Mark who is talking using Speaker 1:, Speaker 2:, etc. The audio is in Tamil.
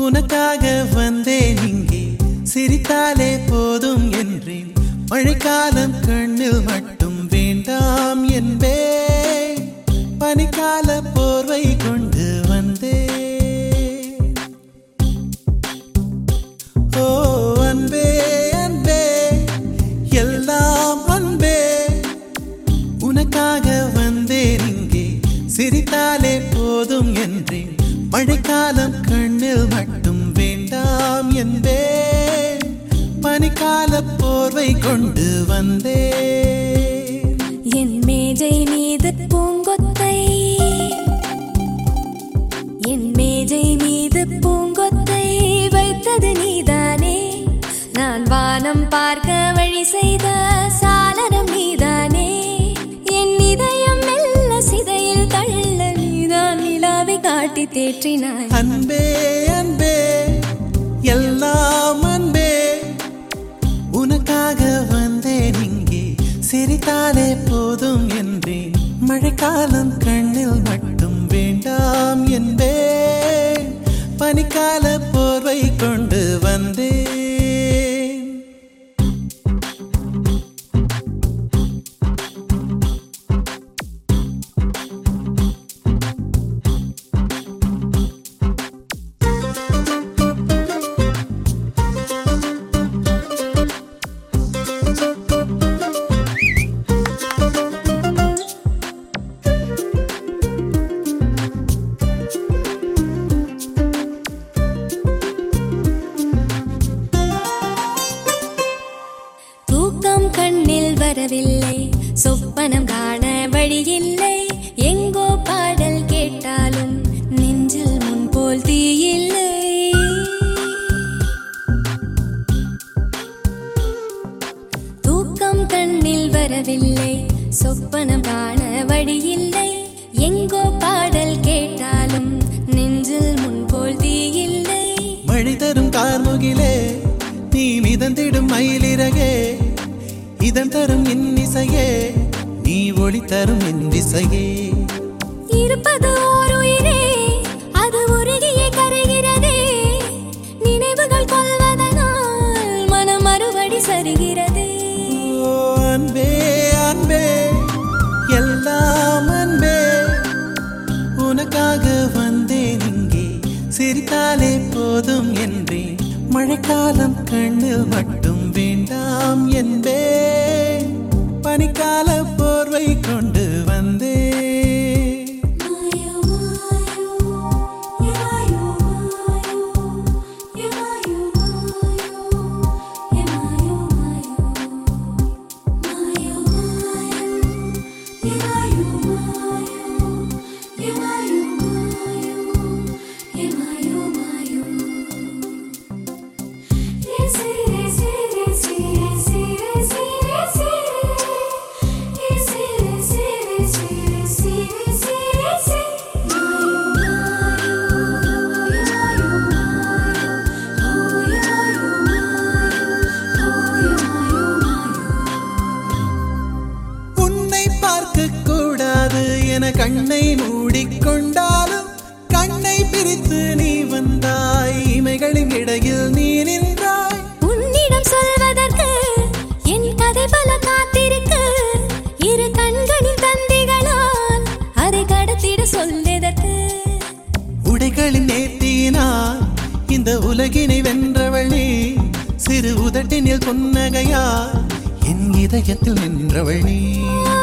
Speaker 1: உனக்காக வந்தேன் இங்கே சிரித்தாலே போதும் என்றேன் மழைக்காலம் கண்ணில் மட்டும் வேண்டாம் என்பேன் பனிக்கால போர்வை கொண்டு வந்தேன் ஓ அன்பே அன்பே எல்லாம் அன்பே உனக்காக வந்தேன் இங்கே சிரித்தாலே போதும் என்றேன் மழைக்காலம் கண்ணில் மட்டும் வேண்டாம் என்பேன் பனிக்கால போர்வை கொண்டு வந்தேன்
Speaker 2: என் மேஜை மீது பூங்கொத்தை என் மேஜை மீது பூங்கொத்தை வைத்தது நீதானே நான் வானம் பார்க்க வழி செய்த சாளரம் நீதானே என் இதயம் மெல்ல சிதையில் தள்ள நீதான் நிலாவை காட்டி தேற்றினாய்
Speaker 1: அன்பே அன்பே எல்லாம் அன்பே உனக்காக வந்தேன் இங்கே சிரித்தாலே போதும் என்றேன் மழைக்காலம் கண்ணில் மட்டும் வேண்டாம் என்பேன் பனிக்கால போர்வை கொண்டு வந்தேன்
Speaker 2: தூக்கம் கண்ணில் வரவில்லை சொப்பனம் காண வழியில்லை எங்கோ பாடல் கேட்டாலும் நெஞ்சில் முன்போல் தீயில்லை தூக்கம் கண்ணில் வரவில்லை சொப்பனம் காண வழியில்லை எங்கோ பாடல் கேட்டாலும் நெஞ்சில் முன்போல் தீயில்லை
Speaker 1: மழை தரும் கார்முகிலே நீ மிதந்திடும் மயிலிறகே இதன் தரும் இன்னிசையே நீ ஒளி தரும் இன்னிசையே
Speaker 2: இருப்பது ஓர் உயிரே அது உருகியே கரைகிறதே நினைவுகள் கொள்வதனால் மனம் மறுபடி சரிகிறதே
Speaker 1: ஓ அன்பே அன்பே எல்லாம் அன்பே உனக்காக வந்தேன் இங்கே சிரித்தாலே போதும் என்றேன் மழைக்காலம் கண்ணில் மட்டும் வேண்டாம் என்பேன் பனிக்கால போர்வை கொண்டு வந்தேன்
Speaker 2: மாயோ மாயோ மாயோ மாயோ மாயோ மாயோ மாயோ
Speaker 1: உன்னை பார்க்க கூடாது என கண்ணை மூடிக்கொண்டாலும் கண்ணை பிரித்து நீ வந்தாய் இமைகளின் இடையில் நீ நின்றாய்
Speaker 2: உன்னிடம் சொல்வதற்கு என் கதை பல காத்திருக்கு இரு கண்களின் தந்திகளால் அதை கடத்திட சொல்வதற்கு
Speaker 1: உடைகளின் நேர்த்தியினால் இந்த உலகினை வென்றவள் நீ சிறு உதட்டினில் புன்னகையால் என் இதயத்தில் நின்றவள் நீ